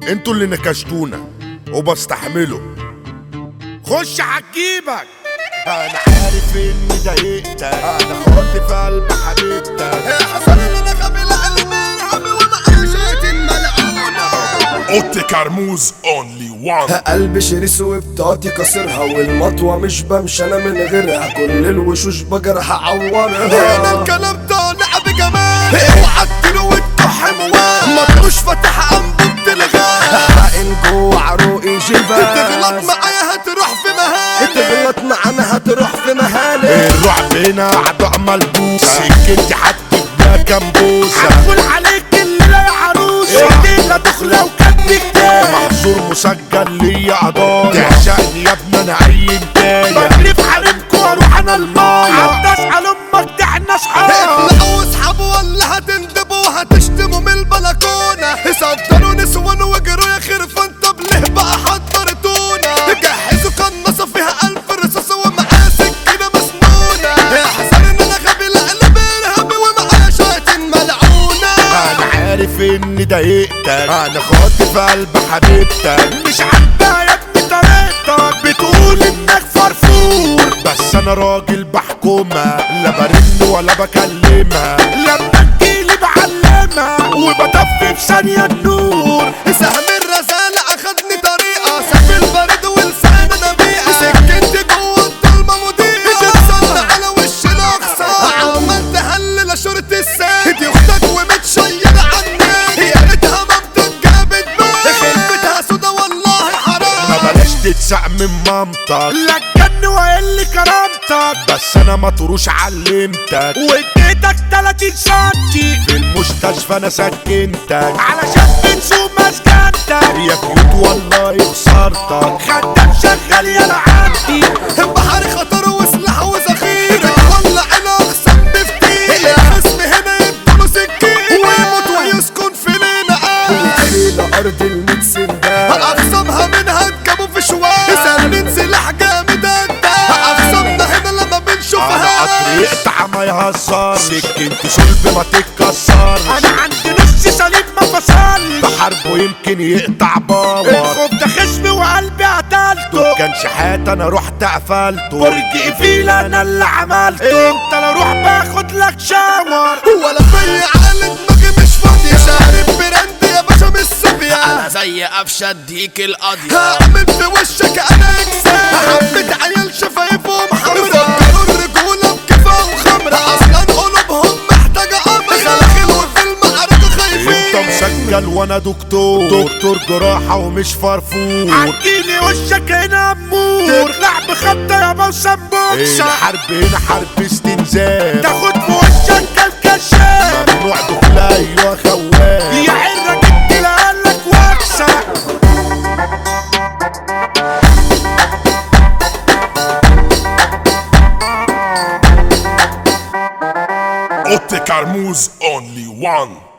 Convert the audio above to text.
انتوا اللي نكشتونا وبستحمله خش عجيبك انا عارف اني ضايقتك انا خدت في قلب حبيبتك حصل لنا قبل المرعب ومعيشة الملعونة اوتي كرموز اونلي وان قلبي شرس وبطاقتي كسرها والمطوة مش بمشي انا من غيرها كل الوشوش بجرح اعورها هنا الكلام ده لعب جمال اوعى تديله وتكح موال مطروش فاتح انبوبة الغاز حقن جوه عروقي جبال تغلط معايا هتروح في مهالك تغلط معانا هتروح في مهالك الرعب هنا عداء ملبوس سكنتي حطت بيها كمبوسة هقول عليك اللي لا عروسة دينا دخلة وكد كتاب محظور مسجل ليا قضايا تعشقني يا ابني انا اي انتايه بجري في حريمكوا واروح انا المايه عداس على امك ده احنا اصحاب اطلعوا اصحابوا ولا هتندبوا هتشتموا من البلكونه صدروا نسوان واجروا يا خرفان طب ليه بقى حضرتونا جهزوا قناصه فيها الف رصاص ومعايا سكينه مسنونه يا حسن ان انا غبي لقلب ارهابي ومعايا شويه ملعونه انا عارف اني ضايقتك انا خدت في قلب حبيبتك مش عاجبها يا ابني طريقتك بتقول انك فرفور بس انا راجل بحكمها لا برن ولا بكلمها لما تجيلي بعلمها وبطفي في ثانية النور سهم الرسالة اخدني طريقة سيف البرد ولسان نبيئة سكنت جوه الضلمة مضيئة تتصنع على وش الاقصى عمال تهلل شورت السيف دي اختك ومتشيرة عني يا ريتها مامتك جابت بيت خلفتها سودا والله ما حرام بلاش تتسق من مامتك لا تجن وقل كرامتك بس انا مطروش علمتك واديتك 30 سنتي في المستشفى انا سكنتك علشان بنسوق مسكنتك يا كيوت والله خسرتك خدام شغال يا عندي بحر خطر وسلاح وذخيرة ولع الاقسام بفتيلة الخصم هنا يديله سكينة ويموت ويسكن في ليلة وتخيل ارض الميت سندان اقسامها منها اتجابوا في شوال سالين سلاح جامد انت اقسامنا هنا لما انا بنشوفها قطر يقطع ما يهزر سكنت صلب ما تتكسر انا عندي نص سليم ما فصل بحاربه يمكن يقطع باور الخوف ده خصمي وقلبي قتلته كان شحات انا رحت قفلته برج ايفيل انا اللي عملته انت لا روح باخد لك شاور ولا في عقل دماغي مش فاضية شارب براند يا باشا مش صبية انا زي قفشه اديك القضيه هعمل في وشك انا انسان حبة عيال شفايفهم حمرا فكروا الرجولة بكفا وخمرة اصلا قلوبهم محتاجة امر خلاخل وفي المعركة انت خايفين مسجل وانا دكتور دكتور جراحة ومش فرفور عديلي وشك هنا امور تطلع بخطة يا موسم بوكسة الحرب هنا حرب استنزاف تاخد في وشك كالكشاف ممنوع دخول ايوه خواف يا عرة جبت لقالك واكسة اوتي كرموز اونلي وان